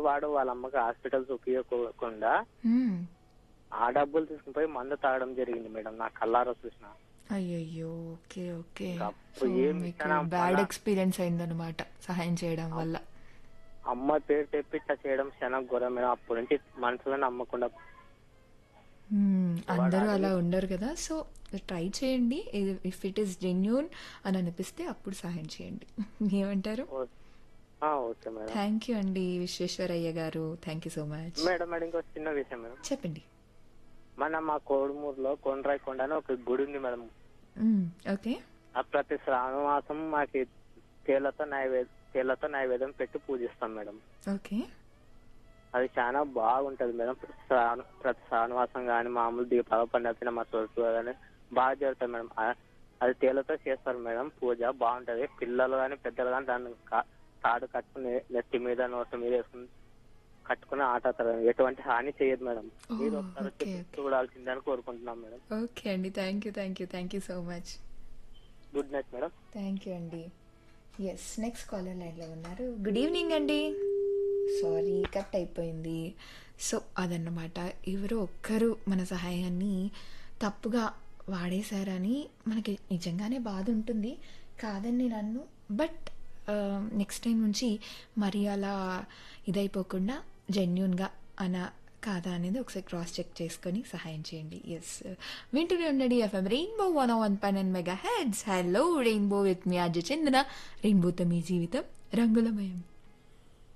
వాడు వాళ్ళ అమ్మకి హాస్పిటల్ చూపించకుండా మ్మ్. ఆ డబ్బులు తీసుకుని పోయి మందు తాగడం జరిగింది మేడం నా కల్లారా చూసిన అయ్యయ్యో ఓకే ఓకే ఇంకా సో అప్పుడు ఏం మీకు ఇచ్చినా బ్యాడ్ మన- ఎక్స్పీరియన్స్ అయిందనమాట సహాయం చేయడం వల్ల అమ్మ పేరు తెప్పి ఇట్లా చేయడం చాలా ఘోరం మేడం అప్పటి నుంచి మనసులో నమ్మకుండా మ్మ్. అందరూ అలా ఉండరు కదా సో ట్రై చేయండి ఇఫ్ ఇట్ ఈస్ జెన్యున్ అని అనిపిస్తే అప్పుడు సహాయం చేయండి ఏమంటారు ఓ- ఆ, ఓకే మేడం థ్యాంక్ యూ అండి Visvesvaraya garu thank you so much madam madam ఇంకో చిన్న విషయం మేడం చెప్పండి మన మా కోడుమూరులో కొండ్రాయి కొండ అని ఒక గుడి ఉంది మేడం మ్మ్. ఓకే ఆ ప్రతి శ్రావణ మాసం మాకి తేలతో నైవేద్యం తేలతో నైవేద్యం పెట్టి పూజిస్తాం మేడం ఓకే అది చాలా బాగుంటది మేడం శ్రావణ ప్రతి శ్రావణవాసం కానీ మామూలు దీపాల పండుగ మా తోటి కానీ బాగా జరుగుతుంది మేడం ఆ- అది తేలతో చేస్తారు మేడం పూజ బాగుంటది పిల్లలు కానీ పెద్దలు కానీ దాన్ని కా- తాడు కట్టుకుని నెత్తి మీద నోటి మీద వేసుకుని కట్టుకుని ఆట ఆడతారు ఎటువంటి హాని చేయదు మేడం ఓ, మీరు ఒకసారి వచ్చి ఓకే, ఓకే. చూడాల్సిందని కోరుకుంటున్నాం మేడం ఓకే అండి thank you thank you thank you so much good night madam thank you అండి ఎస్ నెక్స్ట్ కాలర్ లైన్లో ఉన్నారు గుడ్ ఈవినింగ్ అండి సారీ కట్ అయిపోయింది సో అదన్నమాట ఎవరో ఒక్కరు మన సహాయాన్ని తప్పుగా వాడేశారని మనకి నిజంగానే బాధ ఉంటుంది కాదని నేను అన్ను బట్ నెక్స్ట్ టైం నుంచి మరి అలా ఇదైపోకుండా జెన్యున్గా అన కాదా అనేది ఒకసారి క్రాస్ చెక్ చేసుకొని సహాయం చేయండి ఎస్ వింటూనే ఉండండి FM rainbow one one nine and mega heads hello rainbow with me Ajay Chandana రెయిన్బోతో మీ జీవితం రంగులమయం